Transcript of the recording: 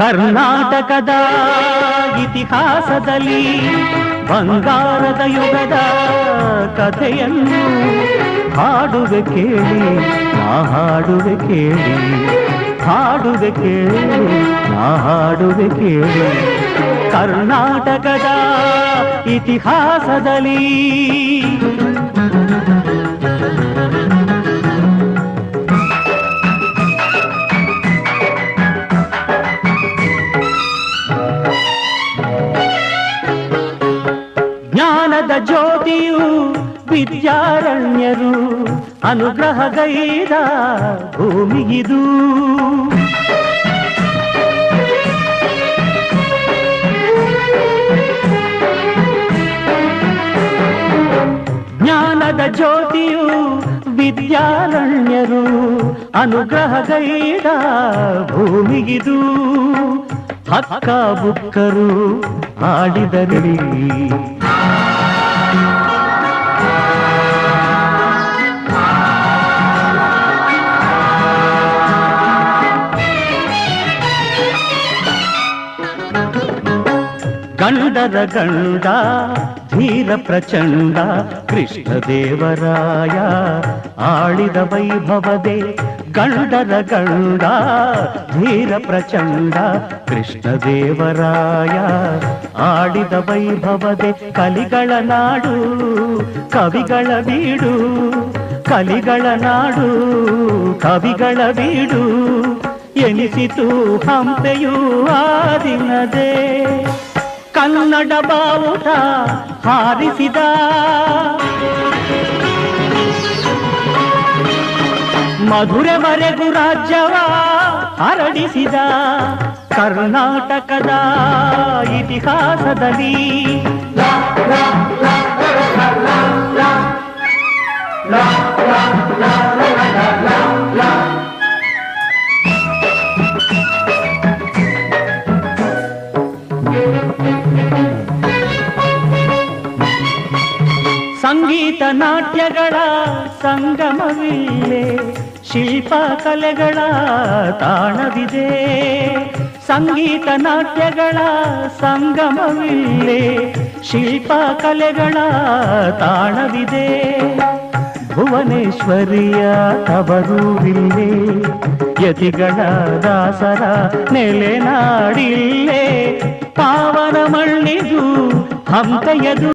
ಕರ್ನಾಟಕದ ಇತಿಹಾಸದಲ್ಲಿ ಬಂಗಾರದ ಯುಗದ ಕಥೆಯನ್ನು ಹಾಡುವೆ ಕೇಳಿ ನಾ ಹಾಡುವೆ ಕೇಳಿ ಹಾಡುವೆ ಕೇಳಿ ನಾ ಹಾಡುವೆ ಕೇಳಿ ಕರ್ನಾಟಕದ ಇತಿಹಾಸದಲ್ಲಿ ಜ್ಞಾನದ ಜ್ಯೋತಿಯು ವಿದ್ಯಾರಣ್ಯರು ಅನುಗ್ರಹಗೈದ ಭೂಮಿಗಿದು ಜ್ಞಾನದ ಜ್ಯೋತಿಯು ವಿದ್ಯಾರಣ್ಯರು ಅನುಗ್ರಹಗೈದ ಭೂಮಿಗಿದು ಹಕ್ಕ ಬುಕ್ಕರು ಆಡಿದರಲಿ ಗಂಡರ ಗಂಡ ಧೀರ ಪ್ರಚಂಡ ಕೃಷ್ಣದೇವರಾಯ ಆಳಿದ ವೈಭವದೆ ಗಂಡರ ಗಂಡ ಧೀರ ಪ್ರಚಂಡ ಕೃಷ್ಣದೇವರಾಯ ಆಡಿದ ವೈಭವದೆ ಕಲಿಗಳ ನಾಡು ಕವಿಗಳ ಬೀಡು ಕಲಿಗಳ ನಾಡು ಕವಿಗಳ ಬೀಡು ಎನಿಸಿತು ಹಂಪೆಯೂ ಆ ದಿನದೇ ಕನ್ನಡ ಬಾವುಟ ಹಾರಿಸಿದ ಮಧುರೆವರೆಗೂ ರಾಜ್ಯವ ಹರಡಿಸಿದ ಕರ್ನಾಟಕದ ಇತಿಹಾಸದಲ್ಲಿ ಸಂಗೀತ ನಾಟ್ಯಗಳ ಸಂಗಮವಿಲ್ಲೇ ಶಿಲ್ಪ ಕಲೆಗಳ ತಾಣವಿದೆ ಸಂಗೀತ ನಾಟ್ಯಗಳ ಸಂಗಮವಿಲ್ಲೇ ಶಿಲ್ಪ ಕಲೆಗಳ ತಾಣವಿದೆ ಭುವನೇಶ್ವರಿಯ ತವರೂರಿಲ್ಲೇ ಯತಿಗಳ ದಾಸರ ನೆಲೆನಾಡಿಲ್ಲೇ ಪಾವನ ಮಣ್ಣಿದು ಹಂಪೆಯದು